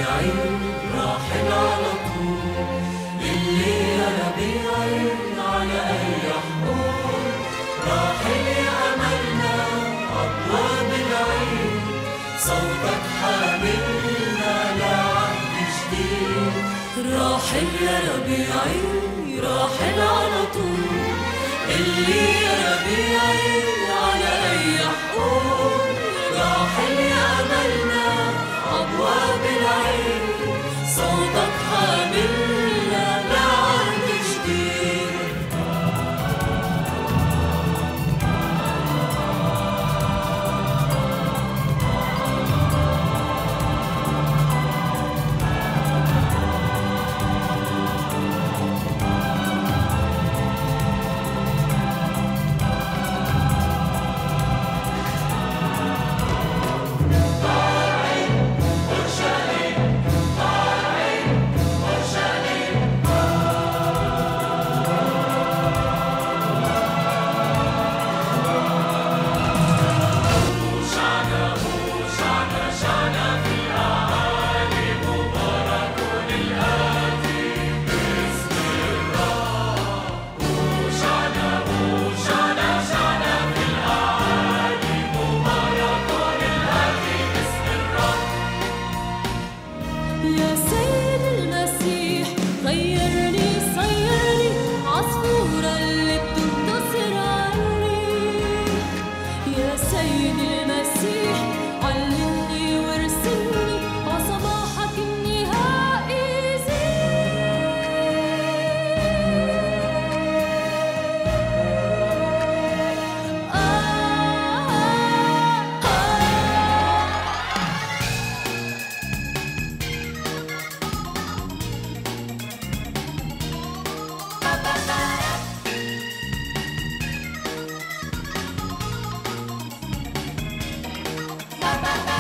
ربيعي راحل على طول اللي يا ربيعي على أي حقول راحل يا أملنا أبواب العيد صوتك حاملنا لعهد جديد راحل يا ربيعي راحل على طول اللي يا ربيعي على أي حقول راحل يا أملنا أبواب العين صوتك حاملنا لعهد جديد يا سيد المسيح غيرني صيرني عصفورة اللي بتنتصر عليك يا سيد المسيح علمني وارسلني عصباحك النهائي زين آه آه آه Ba ba ba